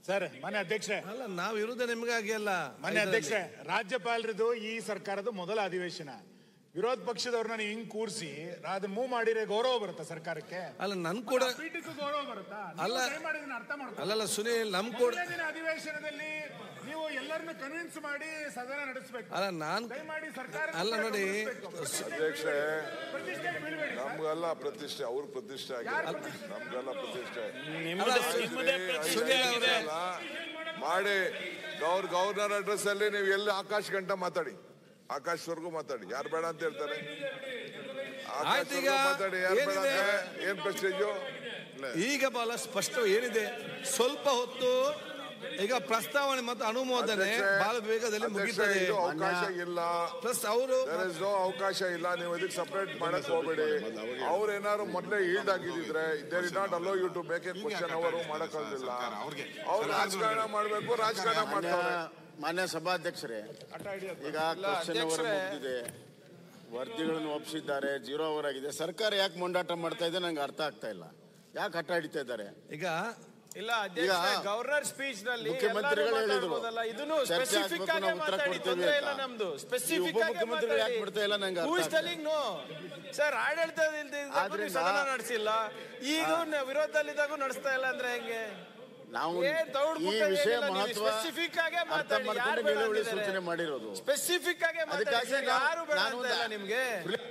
Sir ಮನೆ ಅಧ್ಯಕ್ಷೆ ಅಲ್ಲ ನಾವು ಇರುವುದೇ ನಿಮಗಾಗಿ ಅಲ್ಲ ಮನೆ ಅಧ್ಯಕ್ಷೆ ರಾಜ್ಯಪಾಲರದು ಈ ಸರ್ಕಾರದ ಮೊದಲ ಅಧಿವೇಶನ ವಿರೋಧ ಪಕ್ಷದವ್ರನ್ನ ನೀವು ಹಿಂಗ್ ಕೂರಿಸಿ ಅದನ್ನ ಮೂವ್ ಮಾಡಿದ್ರೆ ಗೌರವ ಬರುತ್ತಾ ಸರ್ಕಾರಕ್ಕೆ ಅಲ್ಲ ನನ್ ಕೂಡ ಪೀಠಕ್ಕೂ ಗೌರವ ಬರುತ್ತಾ ಅಲ್ಲ. ನೀವು ದಯಮಾಡಿ ಇದನ್ನ ಅರ್ಥ ಮಾಡ್ಕೊಳ್ಳಿ ಅಲ್ಲಲ್ಲ ಸುನೀಲ್ ನಮ್ ಕೂಡ ಮೊದಲನೇ ದಿನ ಅಧಿವೇಶನದಲ್ಲಿ ನೀವು ಎಲ್ಲರನ್ನ ಕನ್ವಿನ್ಸ್ ಮಾಡಿ ಸದನ ನಡೆಸಬೇಕು ಅಲ್ಲ ನಾನ್ ದಯಮಾಡಿ ಸರ್ಕಾರ ಅಲ್ಲ ನೋಡಿ, ಅಧ್ಯಕ್ಷೆ ಪ್ರತಿಷ್ಠೆಗೆ ಬೀಳ್ಬೇಡಿ ನಮ್ಗಲ್ಲ ಪ್ರತಿಷ್ಠೆ ಅವ್ರ ಪ್ರತಿಷ್ಠೆ ಆಗಿದೆ ನಮ್ಗಲ್ಲ ಪ್ರತಿಷ್ಠೆ ಅಲ್ಲ, ಐದು ನಿಮಿಷ ಅಲ್ಲ, ಮಾಡಿ ಗೌರ್ ಗವರ್ನರ್ ಅಡ್ರೆಸ್ ಅಲ್ಲಿ ನೀವು ಎಲ್ಲಿ ಆಕಾಶ್ ಗಂಟ ಮಾತಾಡಿ ಆಕಾಶ್ವರೆಗೂ ಮಾತಾಡಿ ಯಾರು ಬೇಡ ಅಂತ ಹೇಳ್ತಾರೆ ಆಯ್ತು ಈಗ ಆಕಾಶ್ವರೆಗೂ ಮಾತಾಡಿ ಯಾರು ಬೇಡ ಏನಿದೆ? ಅಂದ್ರೆ ಏನ್ ಪ್ರೆಸ್ಟೇಜು ಈಗ ಬಹಳ ಸ್ಪಷ್ಟ ಏನಿದೆ ಸ್ವಲ್ಪ ಹೊತ್ತು ಈಗ ಪ್ರಸ್ತಾವನೆ ಮತ್ತು ಅನುಮೋದನೆ ಬಹಳ ವೇಗದಲ್ಲಿ ಅಧ್ಯಕ್ಷ, ಮುಗಿತದೆ ಇದು ಅವಕಾಶ ಇಲ್ಲ ಪ್ಲಸ್ ಅವರು ದೇರ್ ಇಸ್ ನೋ ಅವಕಾಶ ಇಲ್ಲ ನೀವು ಇದಕ್ಕೆ ಸಪರೇಟ್ ಮಾಡಕ್ ಹೋಗ್ಬೇಡಿ ಅವ್ರು ಏನಾದ್ರು ಮೊದಲೇ ಈಲ್ಡ್ ಆಗಿದ್ರೆ there is not allow you to make a question ಅವರು ಮಾಡಕ್ಕಾಗಿಲ್ಲ ಅವ್ರು ರಾಜಕಾರಣ ಮಾಡ್ಬೇಕು ರಾಜಕಾರಣ ಮಾನ್ಯ ಮಾಡ್ತಾರೆ ಮಾನ್ಯ ಸಭಾಧ್ಯಕ್ಷರೇ ಈಗ ಕ್ವಶನ್ ಅವರ್ ಮುಗಿದಿದೆ ವರದಿಗಳನ್ನು ಒಪ್ಪಿಸಿದ್ದಾರೆ ಜೀರೋ ಅವರ್ ಆಗಿದೆ ಸರ್ಕಾರ ಯಾಕೆ ಮೊಂಡಾಟ ಮಾಡ್ತಾ ಇದೆ ನಂಗೆ ಅರ್ಥ ಆಗ್ತಾ ಇಲ್ಲ ಯಾಕೆ ಹಠ ಹಿಡಿತಾ ಇದ್ದಾರೆ ಈಗ ಇಲ್ಲ ಅಧ್ಯಕ್ಷ ಈಗ ಗವರ್ನರ್ ಸ್ಪೀಚ್ ನಲ್ಲಿ ಮುಖ್ಯಮಂತ್ರಿಗಳು ಎಲ್ಲರೂ ಹೇಳಿದ್ರು. ಮಾತಾಡ್ಬೋದಲ್ಲ. ಇದನ್ನು ಚರ್ಚೆ ಸ್ಪೆಸಿಫಿಕ್ ಆಗ್ಬೇಕು, ಆಗಿ ನಾವು ಉತ್ತರ ಮಾತಾಡಿ ಕೊಡ್ತೇವೆ ತೊಂದ್ರೆ ಇಲ್ಲ ಅಂತ. ನಮ್ದು ಈ ಸ್ಪೆಸಿಫಿಕ್ ಆಗಿ ಉಪಮುಖ್ಯಮಂತ್ರಿಗಳು ಯಾಕೆ ಬಿಡ್ತಾ ಇಲ್ಲ ನಂಗೆ ಅರ್ಥ ಆಗ್ತಾ ಇಲ್ಲ. ನೋ ಸರ್ ಆಡಳಿತ ಆದ್ರಿಂದ- ಸದನ ನಡೆಸಿಲ್ಲ ಈಗ ನ- ವಿರೋಧದಲ್ಲಿದ್ದಾಗೂ ನಡೆಸ್ತಾ ಇಲ್ಲ ಅಂದ್ರೆ ಹೆಂಗೆ ನಾವು ಏನ್ ದೌಡ್ ಈ ಮುಟ್ಟ ವಿಷಯ ಏನಿಲ್ಲ, ನೀವು ಮಹತ್ವ specific ಆಗೇ ಅರ್ಥ ಮಾತಾಡಿ, ಮಾಡ್ಕೊಂಡು ಯಾರು ಬೇಡ ನಿಲುವಳಿ ಅಂತಿದ್ದಾರೆ? ಸೂಚನೆ ಮಾಡಿರೋದು ಸ್ಪೆಸಿಫಿಕ್ ಆಗಿ ಮಾತಾಡಿ ಅದಕ್ಕಾಗಿ ಸರ್, ನಾವು- ಯಾರು ಬೇಡ ನಾನು ಅಂತ ಇಲ್ಲ ಒಂದು- ನಿಮ್ಗೆ